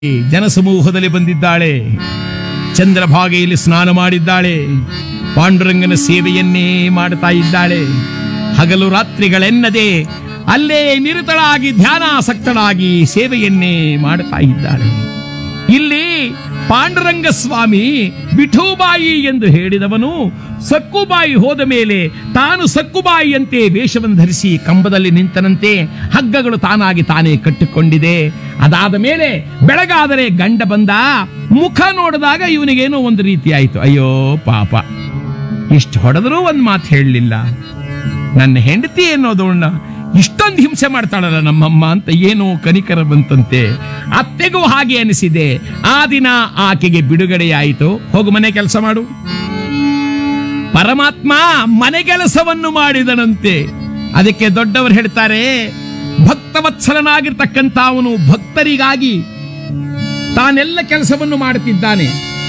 ಜನಸಮೂಹದಲ್ಲಿ ಬಂದಿದ್ದಾಳೆ ಚಂದ್ರಭಾಗೆಯಲ್ಲಿ ಸ್ನಾನ ಮಾಡಿದ್ದಾಳೆ ಪಾಂಡುರಂಗನ ಸೇವೆಯನ್ನೇ ಮಾಡ್ತಾ ಇದ್ದಾಳೆ ಹಗಲು ರಾತ್ರಿಗಳೆನ್ನದೆ ಅಲ್ಲೇ ನಿರತಳಾಗಿ ಧ್ಯಾನಾಸಕ್ತಳಾಗಿ ಸೇವೆಯನ್ನೇ ಮಾಡ್ತಾ ಇದ್ದಾಳೆ ಇಲ್ಲಿ ಪಾಂಡುರಂಗ ಸ್ವಾಮಿ ವಿಠೋಬಾಯಿ ಎಂದು ಹೇಳಿದವನು ಸಕ್ಕುಬಾಯಿ ಹೋದ ಮೇಲೆ ತಾನು ಸಕ್ಕುಬಾಯಿಯಂತೆ ವೇಷವನ್ನು ಧರಿಸಿ ಕಂಬದಲ್ಲಿ ನಿಂತನಂತೆ ಹಗ್ಗಗಳು ತಾನಾಗಿ ತಾನೇ ಕಟ್ಟಿಕೊಂಡಿದೆ ಅದಾದ ಮೇಲೆ ಬೆಳಗಾದರೆ ಗಂಡ ಬಂದ ಮುಖ ನೋಡಿದಾಗ ಇವನಿಗೇನೋ ಒಂದು ರೀತಿ ಆಯಿತು ಅಯ್ಯೋ ಪಾಪ ಇಷ್ಟು ಹೊಡೆದರೂ ಒಂದು ಮಾತು ಹೇಳಲಿಲ್ಲ ನನ್ನ ಹೆಂಡತಿ ಅನ್ನೋದವನ್ನ ಇಷ್ಟೊಂದು ಹಿಂಸೆ ಮಾಡ್ತಾಳಲ್ಲ ನಮ್ಮಮ್ಮ ಅಂತ ಏನೋ ಕನಿಕರ ಬಂತಂತೆ ಅತ್ತೆಗೂ ಹಾಗೆ ಅನಿಸಿದೆ ಆ ದಿನ ಆಕೆಗೆ ಬಿಡುಗಡೆಯಾಯಿತು ಹೋಗು ಮನೆ ಕೆಲಸ ಮಾಡು ಪರಮಾತ್ಮ ಮನೆ ಕೆಲಸವನ್ನು ಮಾಡಿದನಂತೆ ಅದಕ್ಕೆ ದೊಡ್ಡವರು ಹೇಳ್ತಾರೆ ಭಕ್ತವತ್ಸಲನಾಗಿರ್ತಕ್ಕಂಥ ಅವನು ಭಕ್ತರಿಗಾಗಿ ತಾನೆಲ್ಲ ಕೆಲಸವನ್ನು ಮಾಡುತ್ತಿದ್ದಾನೆ